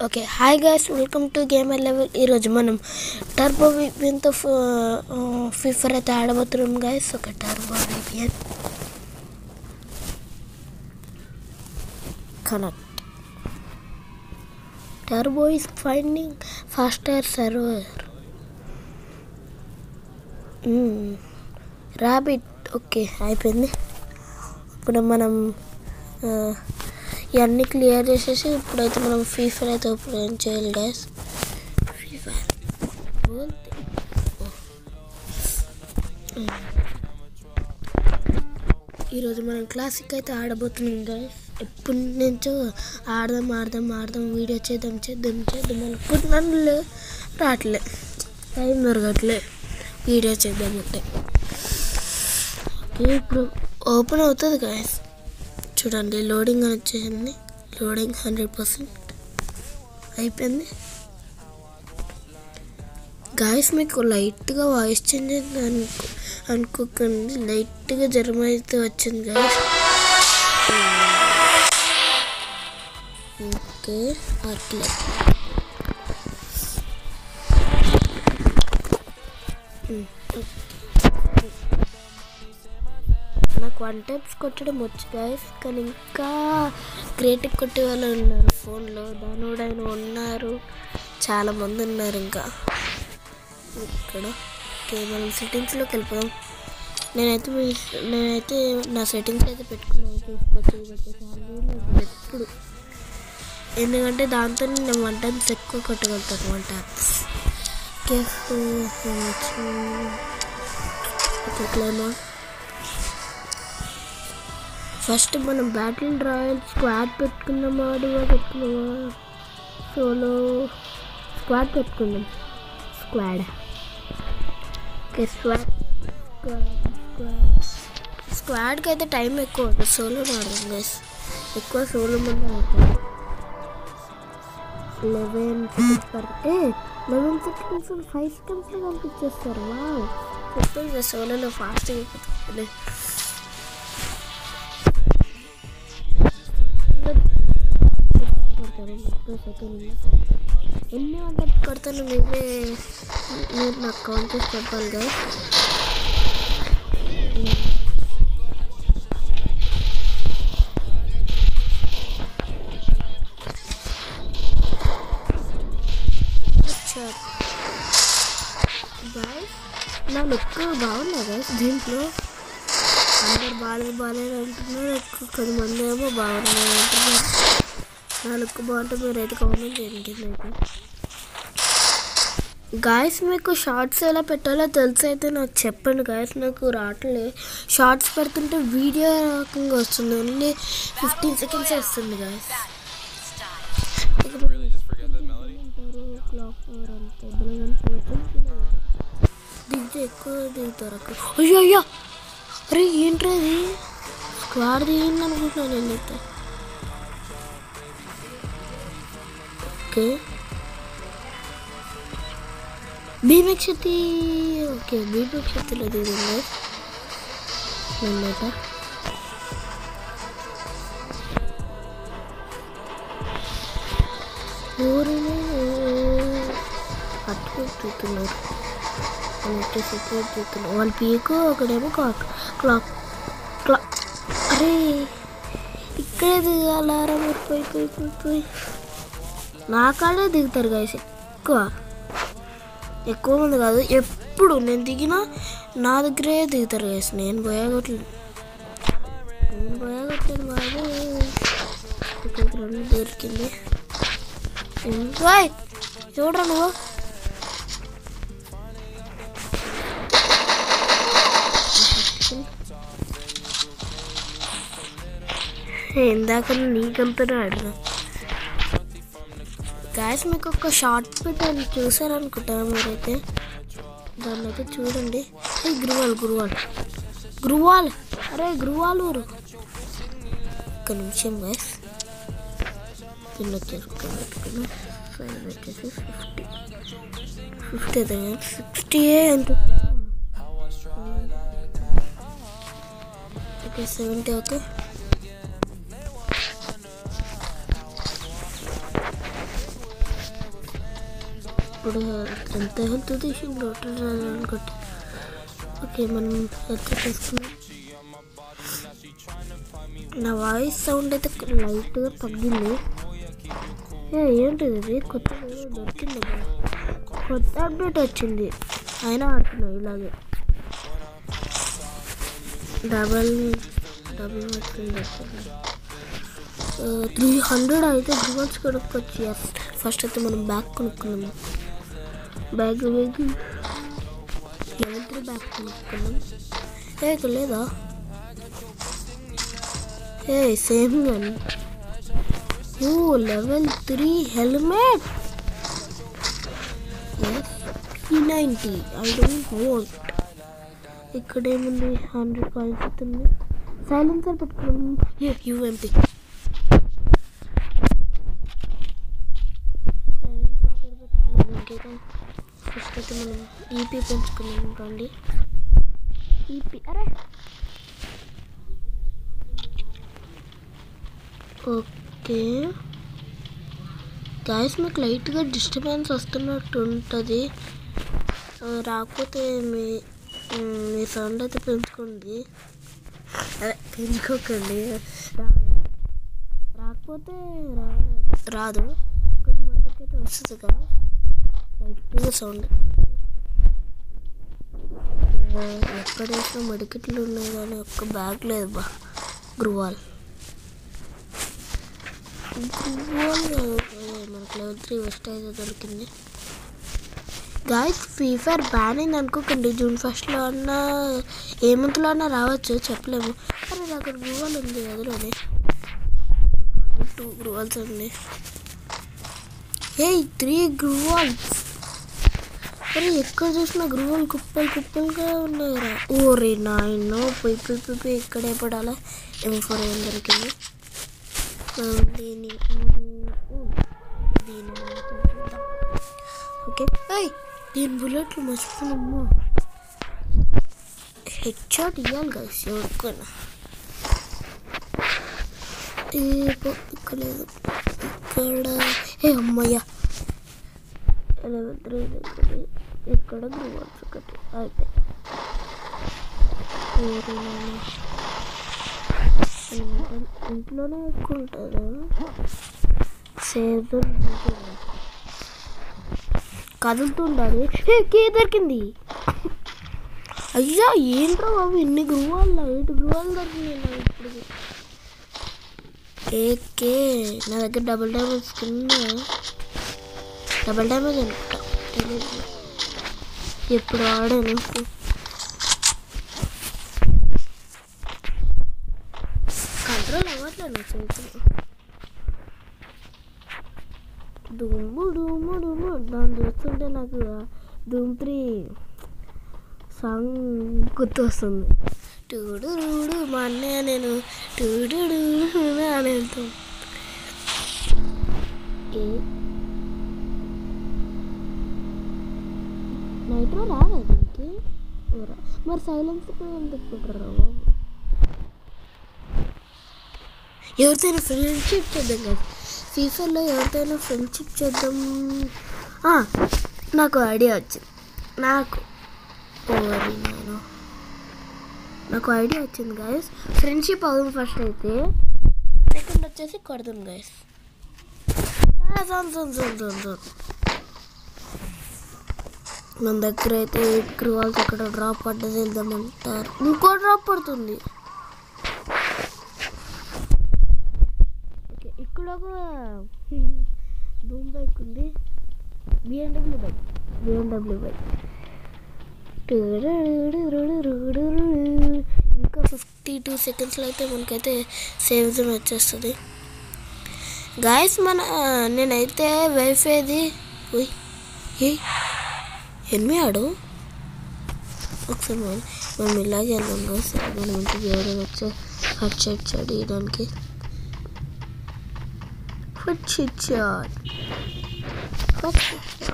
Okay hi guys welcome to gamer level ఈరోజు మనం turbo విపిఎన్తో ఫిఫర్ అయితే ఆడబోతున్నాం గైస్ ఒక turbo VPN connect turbo is finding faster server rabbit okay అయిపోయింది ఇప్పుడు మనం ఆ, ఇవన్నీ క్లియర్ చేసేసి ఇప్పుడైతే మనం ఫ్రీ ఫైర్ అయితే ఓపెన్ చేయాలి గ్యాస్ ఫ్రీ ఫైర్ ఈరోజు మనం క్లాసిక్ అయితే ఆడబోతున్నాం గాయస్ ఎప్పటి నుంచో ఆడదాం ఆడదాం ఆడదాం వీడియో చేద్దాం చేద్దాం చేద్దాం అనుకుంటున్నాను లే- రావట్లే టైం దొరకట్లే వీడియో చేద్దాం అంటే ఓకే, ఇప్పుడు ఓపెన్ అవుతుంది గాయస్ చూడండి లోడింగ్ అని వచ్చేసింది లోడింగ్ హండ్రెడ్ పర్సెంట్ అయిపోయింది గాయస్ మీకు లైట్గా వాయిస్ చేంజ్ అయింది అనుకో అనుకోకండి లైట్గా జ్వరం అయితే వచ్చింది గాయస్ ఓకే అట్లా నాకు వన్ టైప్స్ కొట్టడం వచ్చు గాయస్ కానీ ఇంకా గ్రేట్ కొట్టే వాళ్ళు ఉన్నారు ఫోన్లో దాని కూడా ఆయన ఉన్నారు చాలా మంది ఉన్నారు ఇంకా ఇక్కడ ఓకే మనం సెట్టింగ్స్లోకి వెళ్ళిపోదాం నేనైతే మీ నేనైతే నా సెట్టింగ్స్ అయితే పెట్టుకున్నాను చూసుకోవచ్చు బట్ చాలా ఎప్పుడు ఎందుకంటే దాంతో నేను వన్ టైమ్స్ ఎక్కువ కొట్టగలుగుతాను వన్ టైమ్స్ ఎట్లయినా ఫస్ట్ మనం బ్యాటిల్ రాయల్ స్క్వాడ్ పెట్టుకున్నామా అడిగా పెట్టుకున్నామా సోలో స్క్వాడ్ పెట్టుకున్నాం స్క్వాడ్ ఓకే స్క్వాడ్ స్క్వాడ్కి అయితే టైం ఎక్కువ అవుతుంది సోలో ఆడదాం గైస్ ఎక్కువ సోలో మంది ఆడతాం లెవెన్ సెకండ్స్ పడితే లెవెన్ సెకండ్స్ ఫైవ్ సెకండ్స్లో కనిపించేస్తారు వా చెప్పండి సోలోలో ఫాస్ట్గా అయిపోతుంది కొడతారు ముప్పై సెకండ్లు ఎన్ని వంటలు కొడతాను మీరే మీరు నాకు కౌంట్ చేసి చెప్పాలి కదా గాయస్ నా లుక్ బాగున్నా గాయస్ దీంట్లో అందరు బాగాలేదు బాగాలేదు అంటున్నారు ఎక్కువ కొంతమంది ఏమో బాగున్నాయి అంటున్నారు నా లుక్ బాగుంటే మీరు అయితే కామెంట్ చేయండి మీకు గాయస్ మీకు షార్ట్స్ ఎలా పెట్టాలో తెలిసి అయితే నాకు చెప్పండి గాయస్ నాకు రావట్లే షార్ట్స్ పెడుతుంటే వీడియో రకంగా వస్తుంది ఓన్లీ ఫిఫ్టీన్ సెకండ్స్ వస్తుంది గాయస్ దిగ్గు ఎక్కువ దిగుతారు అక్కడ అయ్యో అయ్యో అరే ఏంట్రా అది స్క్వాడ్ దిగింది అనుకుంటున్నాను నేనైతే ఓకే భీమక్షతి ఓకే భీమక్షతిలో దిగింది నన్నట ఊరిని పట్టుకుంటున్నారు అంటే సపోర్ట్ చేస్తున్నారు వాళ్ళ పీకు ఒకడేమో క్లాక్ క్లాక్ క్లాక్ అరే ఇక్కడే దిగాలారా మీరు పోయి పోయి పోయి పోయి నా కాడే దిగుతారు గాయస్ ఎక్కువ ఎక్కువ మంది కాదు ఎప్పుడు నేను దిగినా నా దగ్గరే దిగుతారు గాయస్ నేను పోయాగట్లేదు నేను పోయాగట్లేదు బాబు ఇక్కడ రెండు దొరికింది ఓయ్ చూడరా నువ్వు ఇందాక నీకంతనే అడిగా గాయస్ మీకు ఒక షార్ట్ పెట్టాను చూసారనుకుంటా మీరైతే దాన్ని అయితే చూడండి ఏ గురువాల్ గురువాల్ గురువాల్ అరే గురువాల్ ఊరు ఒక్క నిమిషం గాయస్ పిన్ వచ్చేసి ఒక్క పెట్టుకున్నా ఫైవ్ వచ్చేసి ఫిఫ్టీ ఫిఫ్టీ అయితే సిక్స్టీ ఎంత ఓకే సెవెంటీ ఓకే ఇప్పుడు ఎంత హెల్త్ తీసిండు అనుకుంటే ఓకే మనం హెల్త్ తీసుకున్నాం నా వాయిస్ సౌండ్ అయితే లైట్గా తగ్గింది ఏ ఏంటిది ఇది కొత్త దొరికింది కదా. కొత్త అప్డేట్ వచ్చింది అయినా ఆడుతున్నాం ఇలాగే డబల్ డబుల్ త్రీ హండ్రెడ్ అయితే రివార్డ్స్ కొనుక్కొచ్చి ఫస్ట్ అయితే మనం బ్యాగ్ కొనుక్కున్నాము bag bag level three bag కొనుక్కున్నాం ఏ ఇక్కడ లేదా ఏ సేమ్ కానీ ఓ level three helmet ninety I don't want ఇక్కడ ఏముంది హండ్రెడ్ కాయిన్స్ అవుతుంది సైలెన్సర్ పెట్టుకున్నాం యూఎంపీ ఫస్ట్ అయితే మనం ఈపీ పెంచుకున్నాం రండి ఈపీ అరే ఓకే గాయస్ మీకు లైట్గా డిస్టర్బెన్స్ వస్తున్నట్టు ఉంటుంది ఆ, రాకపోతే మీ మ్, మీ సౌండ్ అయితే పెంచుకోండి అదే పెంచుకోకండి రా- రాకపోతే రాలేదు రాదు కొంతమందికి అయితే వస్తుంది కదా లైట్గా సౌండ్ ఎక్కడ వేసిన మడికెట్లు ఉన్నాయి కానీ ఒక్క బ్యాగ్ లేదు బా గ్రువాల్ గ్రువాల్ కాదు, ఏ, మనకు లెవెల్ త్రీ వెస్ట్ అయితే దొరికింది గాయస్ ఫ్రీ ఫైర్ బ్యాన్ అయింది అనుకోకండి జూన్ ఫస్ట్లో అన్నా ఏ మంత్లో అన్నా రావచ్చు చెప్పలేము అరే నాకు అక్కడ గ్రూవల్ ఉంది అందులోనే టూ గ్రూవల్స్ ఉంది ఏ త్రీ గ్రూవల్స్ అరే ఎక్కడ చూసినా గ్రూవల్ కుప్పలు కుప్పలుగా ఉన్నాయిరా ఓరే నాయనో పోయి పోయి పోయి పోయి ఎక్కడే పడాలా ఎం ఫోర్ ఏం దొరికింది మనం దీని దీని ఓకే ఏయ్ దీని బుల్లెట్లు మర్చిపోయినమ్మా హెడ్ షాట్ ఇవ్వాలి గైస్ ఎవరికైనా ఏ పో- ఇక్కడ లేదు ఇక్కడ ఏ అమ్మయ్య లెవెల్ త్రీ దగ్గర ఇక్కడ గ్రూవర్స్ ఒకటి అయితే వేరే నాన్న. ఇంట్లో- ఇంట్లోనే ఎక్కువ ఉంటుందా సేవ్ కదులుతుండాలి ఏ కే దొరికింది అయ్యా ఏంట్రా బాబు ఇన్ని గృహాలు ఎయిట్ గృహాలు దొరికినాయి నాకు ఇప్పుడు ఏకే నా దగ్గర డబుల్ డ్యామేజ్ కింద డబుల్ డ్యామేజ్ అనుకుంటా తెలీదు. ఎప్పుడు ఆడాను కంట్రోల్ అవ్వట్లేదు చేతులు దుమ్ము దుమ్ము దుమ్ము దాన్ని చూస్తుంటే నాకు ధూమ్ త్రీ సాంగ్ గుర్తొస్తుంది టూడు రూడు మా అన్నయ్య నేను టూడు అని వెళ్తాం ఏ నైట్లో రాదా దీనికి రా. మరి సైలెన్స్ ఎందుకు పెట్టరు బాబు ఎవరితోనైనా ఫ్రెండ్షిప్ చేద్దాం కదా ఫీఫర్లో ఎవరితోనైనా ఫ్రెండ్షిప్ చేద్దాం ఆ, నాకు ఐడియా వచ్చింది నాకు ఓరి నేను నాకు ఐడియా వచ్చింది గాయస్ ఫ్రెండ్షిప్ అవుతుంది ఫస్ట్ అయితే సెకండ్ వచ్చేసి కొడదాం గాయస్ మన దగ్గర అయితే ఎయిట్ క్రూవాల్స్ అక్కడ డ్రాప్ పడ్డది వెళ్దామంటారు ఇంకో డ్రాప్ పడుతుంది ఓకే ఇక్కడ ఒక ధూమ్ బైక్ ఉంది బిఎండబ్ల్యూ బైక్ బిఎండబ్ల్యూ బైక్ ఇంకా ఫిఫ్టీ టూ సెకండ్స్లో అయితే మనకైతే సేవ్ జోన్ వచ్చేస్తుంది గాయస్ మన నేనైతే వైఫైది ఉయ్ ఏ ఎనిమిది ఆడు ఒకసారి మనం మనం ఇలాగే వెళ్దాం గాయస్ మన ఇంటికి ఎవరైనా వచ్చే హట్ షాట్ చేయడానికి హట్ షాట్ హట్ షాట్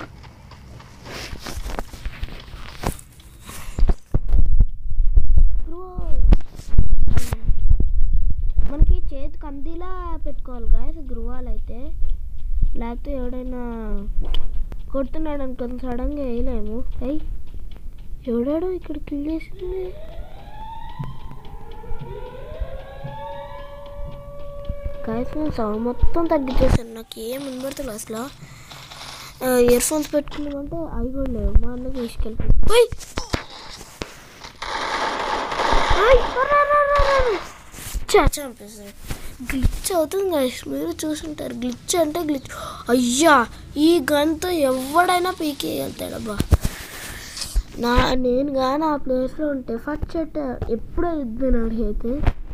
మనకి చేతికి అందిలా పెట్టుకోవాలి గాయస్ గృహాలు అయితే లేకపోతే ఎవడైనా కొడుతున్నాడు అనుకుని సడన్గా వేయలేము అయ్యి ఎవడాడో ఇక్కడ కిల్ చేసింది గాయస్ నేను సౌండ్ మొత్తం తగ్గించేసాను నాకు ఏం వినబడతలేదు అసలు ఇయర్ ఫోన్స్ పెట్టుకున్నామంటే అవి కూడా లేవు మా అన్న తీసుకెళ్ళి చంపేసాడు గ్లిచ్ అవుతుంది గైస్ మీరు చూసుంటారు గ్లిచ్ అంటే గ్లిచ్ అయ్యా ఈ గన్తో ఎవడైనా పీకేయగలుగుతాడబ్బా నా నేను కానీ ఆ ప్లేస్లో ఉంటే ఫస్ట్ చెట్ట ఎప్పుడో ఇద్దినాడు అయితే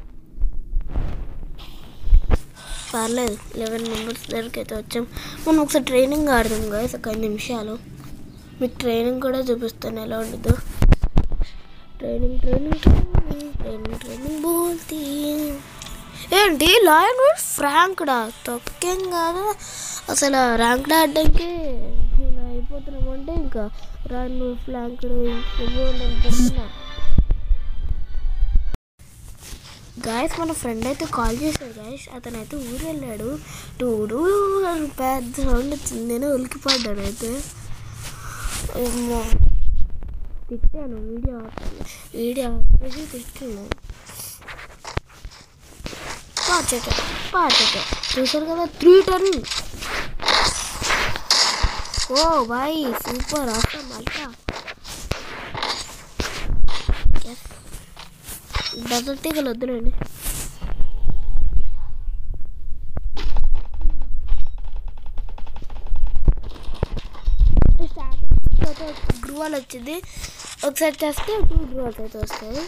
పర్లేదు లెవెన్ మెంబర్స్ దగ్గరికి అయితే వచ్చాం మనం ఒకసారి ట్రైనింగ్ ఆడదాం గాయస్ ఒక ఐదు నిమిషాలు మీకు ట్రైనింగ్ కూడా చూపిస్తాను ఎలా ఉండదో training training training training training బోల్తీ ఏంటి లాయన్ ఫ్రాంక్డా తొక్కేం కాదు అసలు ర్యాంక్ ఆడడానికి ఇలా అయిపోతున్నామంటే ఇంకా రాను ఫ్లాంక్డ్ అనుకుంటున్నా గాయస్ మన ఫ్రెండ్ అయితే కాల్ చేశాడు గాయస్ అతను అయితే ఊరు వెళ్ళాడు టూడు అని పెద్ద సౌండ్ వచ్చింది నేను ఉలికిపడ్డాను అయితే ఏమో. తిట్టాను వీడియో ఆపేసి వీడియో ఆపేసి తిట్టాను పాచట పాచట చూసారు కదా three turn oh boy super offer మళ్ళా డబల్ టీగలు వద్దులేండి గ్రూవాల్ వచ్చింది ఒకసారి చేస్తే టూ గ్రూవాల్స్ అయితే వస్తాయి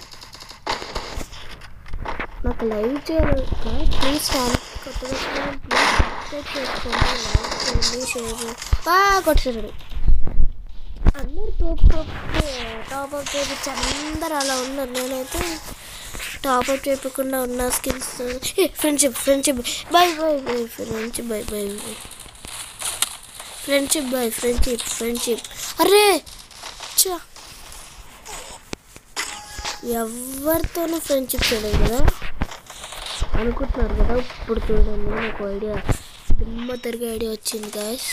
నాకు లైవ్ చేయాలి ప్లీజ్ ఛానల్ కొత్తగా ప్లీజ్ సబ్స్క్రైబ్ చేసుకోండి లైక్ చేయండి షేర్ చేయండి కొట్టేసాడు అందరు టాప్ టాప్ టాప్ అప్ చేయించారు అందరు అలా ఉన్నారు నేనైతే టాప్ అప్ చేయకుండా ఉన్న skills friendship friendship bye bye bye friendship bye bye bye friendship bye friendship friendship అరే చా ఎవరితోనూ ఫ్రెండ్షిప్ చేయలేదు కదా అనుకుంటున్నారు కదా ఇప్పుడు చూడండి నాకు ఐడియా దిమ్మ తిరిగే ఐడియా వచ్చింది గాయస్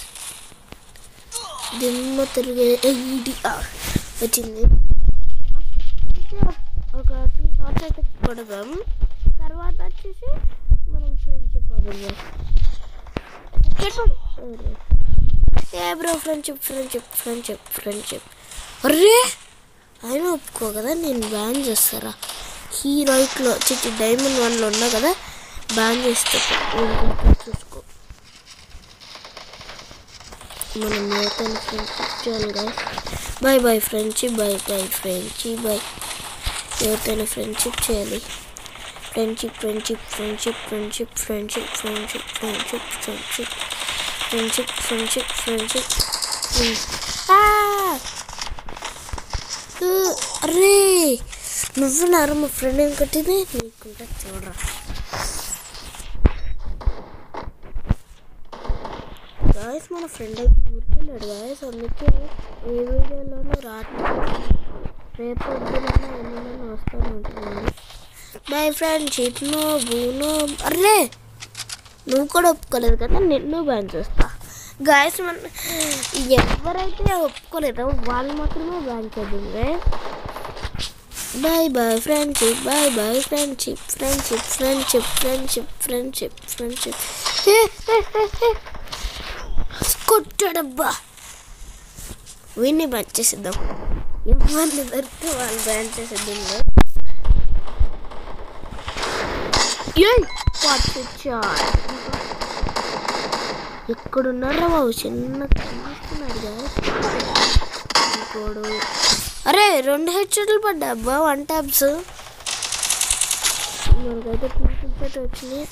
దిమ్మ తిరిగే ఐడియా వచ్చింది ఒక టూ షార్ట్స్ అయితే కొడదాం తర్వాత వచ్చేసి మనం ఫ్రెండ్షిప్ అవుదాం ఏ bro friendship friendship friendship friendship అరే ఆయన ఒప్పుకో కదా నేను బ్యాన్ చేస్తారా హీరోయిక్లో చిచ్చి డైమండ్ వన్లో ఉన్నా కదా బ్యాన్ చేస్తా చూసుకో మనం యువతని ఫ్రెండ్షిప్ చేయాలి కదా boy boy friendship boy boy friendship boy ఎవరితోనే ఫ్రెండ్షిప్ చేయాలి friendship friendship friendship friendship friendship friendship friendship friendship friendship friendship friendship అరే నువ్వు నారు మా ఫ్రెండ్ ఏం కట్టింది నీకుంటా చూడరా గాయస్ మన ఫ్రెండ్ అయితే ఊరికెళ్ళాడు గాయస్ అందుకే ఏ వీడియోలోనూ రావట్లేదు రేపు పొద్దున ఎన్నైనా వస్తూనే ఉంటున్నాను బాయ్ ఫ్రెండ్షిప్ నో బూనో అర్రే నువ్వు కూడా ఒప్పుకోలేదు కదా నిన్ను బ్యాన్ చేస్తా గాయస్ మన ఎవరైతే ఒప్పుకోలేదో వాళ్ళు మాత్రమే బ్యాన్ చేద్దాం boy boy friendship boy boy friendship friendship friendship friendship friendship friendship కొట్టాడబ్బా వీడిని బ్యాన్ చేసేద్దాం ఎవరిని దొరికితే వాళ్ళు బ్యాన్ చేసేద్దాం ఏయ్ పట్టుచాడు ఎక్కడున్నారా బాబు చిన్న కనిపిస్తున్నాడు కదా ఇంకోడు అరే రెండు హెడ్షెట్లు పడ్డా అబ్బా వన్ ట్యాబ్స్ మనకైతే టూ టికెట్ వచ్చినాయి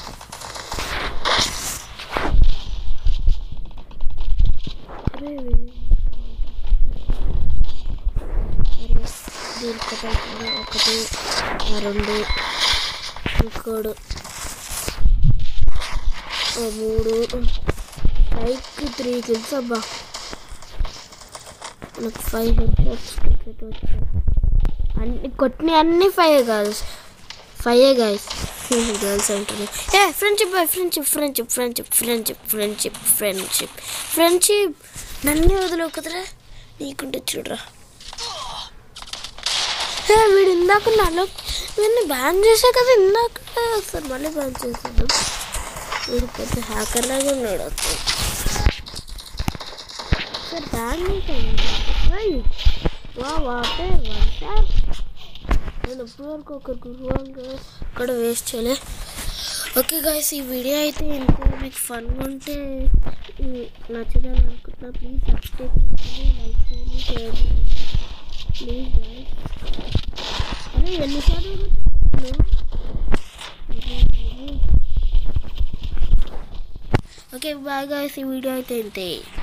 అరే దీనికి ఒకటి ఆ రెండు ఇంకోడు ఓ మూడు ఫైవ్కి త్రీ కిల్స్ అబ్బా నాకు ఫైవ్ హెడ్ షాట్స్ క్రికెట్ వచ్చాయి అన్ని కొట్టిన అన్ని five girls five guys girls అంటుంది ఏ friendship boy friendship friendship friendship friendship friendship friendship friendship నన్నే వదిలేవు కదరా నీకుంటే చూడరా ఏ, వీడు ఇందాక నన్ను వీడిని బ్యాన్ చేసా కదా ఇందాక అసలు మళ్ళీ బ్యాన్ చేసాడు వీడు పెద్ద హ్యాకర్ లాగా ఉన్నాడు అసలు సార్ బ్యాన్ చేశాను వా వాటే వంట నేను ఎప్పటి వరకు ఒక గురువుగా ఇక్కడ వేస్ట్ చేయలే ఓకే గాయస్ ఈ వీడియో అయితే ఇంత మీకు ఫన్ ఉంటే ఈ నచ్చదని అనుకుంటున్నా ప్లీజ్ సబ్స్క్రైబ్ చేయండి లైక్ చేయండి షేర్ చేయండి ప్లీజ్ గాయస్ అరే ఎన్నిసార్లు ఓకే బాయ్ గాయస్ ఈ వీడియో అయితే ఇంతే